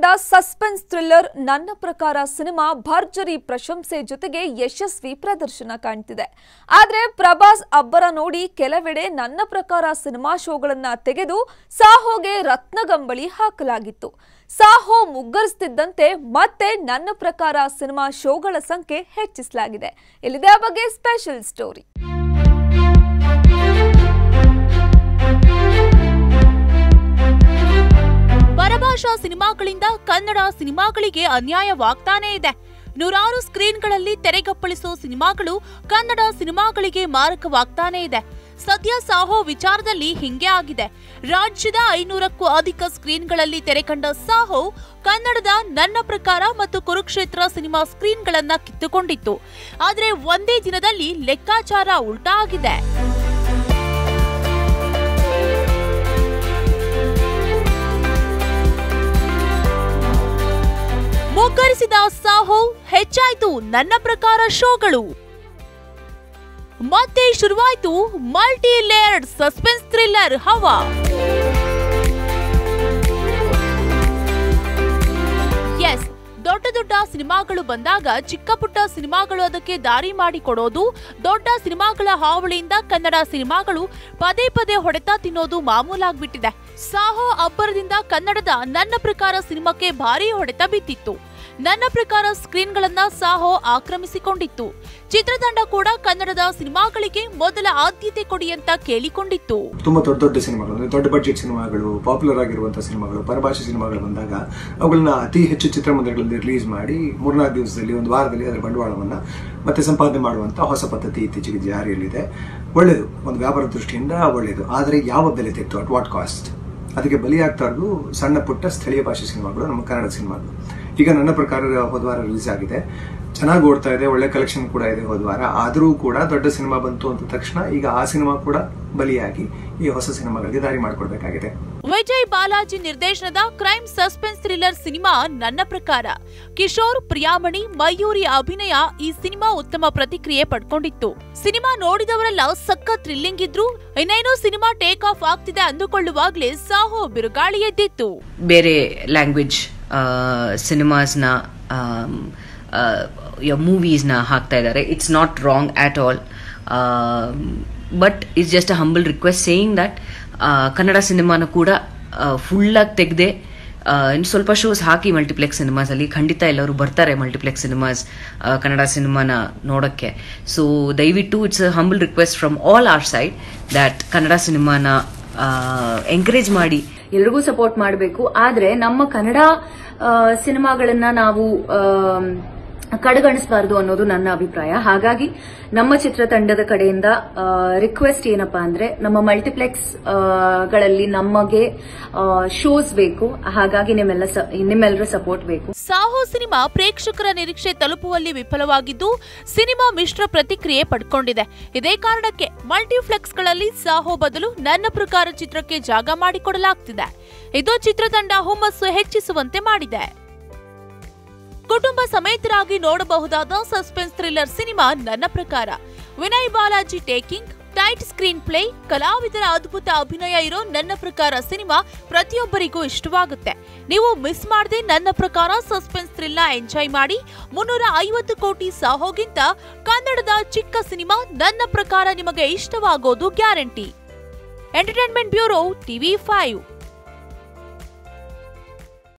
ತಂಡ suspense thriller ನನ್ನ ಪ್ರಕಾರ ಸಿನಿಮಾ ಭರ್ಜರಿ ಪ್ರಶಂಸೆ ಜೊತೆಗೆ ಯಶಸ್ವಿ ಪ್ರದರ್ಶನ ಕಾಣ್ತಿದೆ ಆದ್ರೆ ಪ್ರಭಾಸ್ ಅಬ್ಬರ ನೋಡಿ ಕೆಲವೆಡೆ ನನ್ನ ಪ್ರಕಾರ ಸಿನಿಮಾ ಶೋಗಳನ್ನ ತೆಗೆದು ಸಾಹೋಗೆ ರತ್ನಗಂಬಳಿ ಹಾಕಲಾಗಿತ್ತು ಸಾಹೋ ಮುಗ್ಗರಿಸ್ತಿದ್ದಂತೆ ಮತ್ತೆ ನನ್ನ ಪ್ರಕಾರ ಸಿನಿಮಾ ಶೋಗಳ ಸಂಖ್ಯೆ ಹೆಚ್ಚಿಸಲಾಗಿದೆ ಇಲ್ಲಿದೆ ಆ ಬಗ್ಗೆ ಸ್ಪೆಷಲ್ ಸ್ಟೋರಿ ಪರಭಾಷಾ ಸಿನಿಮಾಗಳಿಂದ ಕನ್ನಡ ಸಿನಿಮಾಗಳಿಗೆ ಅನ್ಯಾಯವಾಗ್ತಾನೇ ಇದೆ ನೂರಾರು ಸ್ಕ್ರೀನ್ಗಳಲ್ಲಿ ತೆರೆಗಪ್ಪಳಿಸೋ ಸಿನಿಮಾಗಳು ಕನ್ನಡ ಸಿನಿಮಾಗಳಿಗೆ ಮಾರಕವಾಗ್ತಾನೇ ಇದೆ ಸದ್ಯ ಸಾಹೋ ವಿಚಾರದಲ್ಲಿ ಹಿಂಗೆ ಆಗಿದೆ ರಾಜ್ಯದ ಐನೂರಕ್ಕೂ ಅಧಿಕ ಸ್ಕ್ರೀನ್ಗಳಲ್ಲಿ ತೆರೆಕಂಡ ಸಾಹೋ ಕನ್ನಡದ ನನ್ನ ಪ್ರಕಾರ ಮತ್ತು ಕುರುಕ್ಷೇತ್ರ ಸಿನಿಮಾ ಸ್ಕ್ರೀನ್ಗಳನ್ನ ಕಿತ್ತುಕೊಂಡಿತ್ತು ಆದ್ರೆ ಒಂದೇ ದಿನದಲ್ಲಿ ಲೆಕ್ಕಾಚಾರ ಉಲ್ಟಾ ಆಗಿದೆ ಮುಗ್ಗರಿಸಿದ ಸಾಹೋ ಹೆಚ್ಚಾಯ್ತು ನನ್ನ ಪ್ರಕಾರ ಶೋಗಳು ಮತ್ತೆ ಶುರುವಾಯ್ತು ಮಲ್ಟಿ ಲೇಯರ್ಡ್ ಸಸ್ಪೆನ್ಸ್ ಥ್ರಿಲ್ಲರ್ ಹವಾ ಎಸ್ ದೊಡ್ಡ ದೊಡ್ಡ ಸಿನಿಮಾಗಳು ಬಂದಾಗ ಚಿಕ್ಕ ಪುಟ್ಟ ಸಿನಿಮಾಗಳು ಅದಕ್ಕೆ ದಾರಿ ಮಾಡಿಕೊಡೋದು ದೊಡ್ಡ ಸಿನಿಮಾಗಳ ಹಾವಳಿಯಿಂದ ಕನ್ನಡ ಸಿನಿಮಾಗಳು ಪದೇ ಪದೇ ಹೊಡೆತ ತಿನ್ನೋದು ಮಾಮೂಲಾಗ್ಬಿಟ್ಟಿದೆ ಸಾಹೋ ಅಬ್ಬರದಿಂದ ಕನ್ನಡದ ನನ್ನ ಪ್ರಕಾರ ಸಿನಿಮಾಕ್ಕೆ ಭಾರಿ ಹೊಡೆತ ಬಿದ್ದಿತ್ತು ನನ್ನ ಪ್ರಕಾರ ಸ್ಕ್ರೀನ್ಗಳನ್ನ ಸಾಹೋ ಆಕ್ರಮಿಸಿಕೊಂಡಿತ್ತು ಚಿತ್ರತಂಡ ಕೂಡ ಕನ್ನಡದ ಸಿನಿಮಾಗಳಿಗೆ ಮೊದಲ ಆದ್ಯತೆ ಕೊಡಿ ಅಂತ ಕೇಳಿಕೊಂಡಿತ್ತು ತುಂಬಾ ದೊಡ್ಡ ದೊಡ್ಡ ಸಿನಿಮಾಗಳು ಅಂದ್ರೆ ದೊಡ್ಡ ಬಡ್ಜೆಟ್ ಸಿನಿಮಾಗಳು ಪಾಪ್ಯುಲರ್ ಆಗಿರುವಂತಹ ಸಿನಿಮಾಗಳು ಪರಭಾಷೆ ಸಿನಿಮಾಗಳು ಬಂದಾಗ ಅವುಗಳನ್ನ ಅತಿ ಹೆಚ್ಚು ಚಿತ್ರಮಂದಿರಗಳಲ್ಲಿ ರಿಲೀಸ್ ಮಾಡಿ ಮೂರ್ನಾಲ್ಕು ದಿವಸದಲ್ಲಿ ಒಂದು ವಾರದಲ್ಲಿ ಅದರ ಬಂಡವಾಳವನ್ನ ಮತ್ತೆ ಸಂಪಾದನೆ ಮಾಡುವಂತ ಹೊಸ ಪದ್ಧತಿ ಇತ್ತೀಚೆಗೆ ಜಾರಿಯಲ್ಲಿದೆ ಒಳ್ಳೆಯದು ಒಂದು ವ್ಯಾಪಾರ ದೃಷ್ಟಿಯಿಂದ ಒಳ್ಳೆಯದು ಆದರೆ ಯಾವ ಬೆಲೆ ತೆತ್ತು ಅಟ್ ವಾಟ್ ಕಾಸ್ಟ್ ಅದಕ್ಕೆ ಬಲಿಯಾಗ್ತಾ ಇರೋದು ಸಣ್ಣ ಪುಟ್ಟ ಸ್ಥಳೀಯ ಭಾಷೆ ಸಿನಿಮಾಗಳು ನಮ್ಮ ಕನ್ನಡ ಸಿನಿಮಾಗಳು ಈಗ ನನ್ನ ಪ್ರಕಾರ ಹೋದ್ವಾರ ರಿಲೀಸ್ ಆಗಿದೆ ಚೆನ್ನಾಗಿ ಓಡ್ತಾ ಇದೆ ಒಳ್ಳೆ ಕಲೆಕ್ಷನ್ ಕೂಡ ಇದೆ ಹೋದ್ವಾರ ಆದರೂ ಕೂಡ ದೊಡ್ಡ ಸಿನಿಮಾ ಬಂತು ಅಂತ ತಕ್ಷಣ ಈಗ ಆ ಸಿನಿಮಾ ಕೂಡ ಬಲಿಯಾಗಿ ಈ ಹೊಸ ಸಿನಿಮಾಗಳಿಗೆ ದಾರಿ ಮಾಡಿಕೊಡ್ಬೇಕಾಗಿದೆ ವಿಜಯ್ ಬಾಲಾಜಿ ನಿರ್ದೇಶನದ ಕ್ರೈಮ್ ಸಸ್ಪೆನ್ಸ್ ಥ್ರಿಲ್ಲರ್ ಸಿನಿಮಾ ನನ್ನ ಪ್ರಕಾರ ಕಿಶೋರ್ ಪ್ರಿಯಾಮಣಿ ಮಯೂರಿ ಅಭಿನಯ ಈ ಸಿನಿಮಾ ಉತ್ತಮ ಪ್ರತಿಕ್ರಿಯೆ ಪಡ್ಕೊಂಡಿತ್ತು ಸಿನಿಮಾ ನೋಡಿದವರೆಲ್ಲ ಸಕ್ಕ ಥ್ರಿಲ್ಲಿಂಗ್ ಇದ್ರು ಇನ್ನೇನೋ ಸಿನಿಮಾ ಟೇಕ್ ಆಫ್ ಆಗ್ತಿದೆ ಅಂದುಕೊಳ್ಳುವಾಗ್ಲೇ ಸಾಹೋ ಬಿರುಗಾಳಿ ಎದ್ದಿತ್ತು ಬೇರೆ ಲ್ಯಾಂಗ್ವೇಜ್ ಸಿನಿಮಾಸ್ನ ಮೂವೀಸ್ನ ಹಾಕ್ತಾ ಇದ್ದಾರೆ it's not wrong at all but it's just a humble request saying that Kannada ಸಿನಿಮಾನ ಕೂಡ ಫುಲ್ಲಾಗಿ ತೆಗೆದೆ ಇನ್ನು ಸ್ವಲ್ಪ ಶೋಸ್ ಹಾಕಿ ಮಲ್ಟಿಪ್ಲೆಕ್ಸ್ ಸಿನಿಮಾಸಲ್ಲಿ ಖಂಡಿತ ಎಲ್ಲರೂ ಬರ್ತಾರೆ ಮಲ್ಟಿಪ್ಲೆಕ್ಸ್ ಸಿನಿಮಾಸ್ ಕನ್ನಡ ಸಿನಿಮಾನ ನೋಡೋಕ್ಕೆ ಸೊ ದಯವಿಟ್ಟು it's a humble request from all our side that Kannada ಸಿನಿಮಾನ ಎಂಕರೇಜ್ ಮಾಡಿ ಎಲ್ರಿಗೂ ಸಪೋರ್ಟ್ ಮಾಡಬೇಕು ಆದ್ರೆ ನಮ್ಮ ಕನ್ನಡ ಸಿನಿಮಾಗಳನ್ನ ನಾವು ಕಡೆಗಣಿಸಬಾರದು ಅನ್ನೋದು ನನ್ನ ಅಭಿಪ್ರಾಯ ಹಾಗಾಗಿ ನಮ್ಮ ಚಿತ್ರತಂಡದ ಕಡೆಯಿಂದ ರಿಕ್ವೆಸ್ಟ್ ಏನಪ್ಪಾ ಅಂದ್ರೆ ನಮ್ಮ ಮಲ್ಟಿಪ್ಲೆಕ್ಸ್ ಗಳಲ್ಲಿ ನಮಗೆ ಶೋಸ್ ಬೇಕು ಹಾಗಾಗಿ ನಿಮ್ಮೆಲ್ಲ ನಿಮ್ಮೆಲ್ಲರ ಸಪೋರ್ಟ್ ಬೇಕು ಸಾಹೋ ಸಿನಿಮಾ ಪ್ರೇಕ್ಷಕರ ನಿರೀಕ್ಷೆ ತಲುಪುವಲ್ಲಿ ವಿಫಲವಾಗಿದ್ದು ಸಿನಿಮಾ ಮಿಶ್ರ ಪ್ರತಿಕ್ರಿಯೆ ಪಡ್ಕೊಂಡಿದೆ ಇದೇ ಕಾರಣಕ್ಕೆ ಮಲ್ಟಿಪ್ಲೆಕ್ಸ್ಗಳಲ್ಲಿ ಸಾಹೋ ಬದಲು ನನ್ನ ಪ್ರಕಾರ ಚಿತ್ರಕ್ಕೆ ಜಾಗ ಮಾಡಿಕೊಡಲಾಗ್ತಿದೆ ಇದು ಚಿತ್ರತಂಡ ಹುಮ್ಮಸ್ಸು ಹೆಚ್ಚಿಸುವಂತೆ ಮಾಡಿದೆ ಕುಟುಂಬ ಸಮೇತರಾಗಿ ನೋಡಬಹುದಾದ ಸಸ್ಪೆನ್ಸ್ ಥ್ರಿಲ್ಲರ್ ಸಿನಿಮಾ ನನ್ನ ಪ್ರಕಾರ Vinay Balaji taking tight screenplay ಕಲಾವಿದರ ಅದ್ಭುತ ಅಭಿನಯ ಇರೋ ನನ್ನ ಪ್ರಕಾರ ಸಿನಿಮಾ ಪ್ರತಿಯೊಬ್ಬರಿಗೂ ಇಷ್ಟವಾಗುತ್ತೆ ನೀವು ಮಿಸ್ ಮಾಡದೆ ನನ್ನ ಪ್ರಕಾರ ಸಸ್ಪೆನ್ಸ್ ಥ್ರಿಲ್ಲ ಎಂಜಾಯ್ ಮಾಡಿ ಮುನ್ನೂರ ಐವತ್ತು ಕೋಟಿ ಸಾಹೋಗಿಂತ ಕನ್ನಡದ ಚಿಕ್ಕ ಸಿನಿಮಾ ನನ್ನ ಪ್ರಕಾರ ನಿಮಗೆ ಇಷ್ಟವಾಗೋದು guarantee entertainment bureau TV five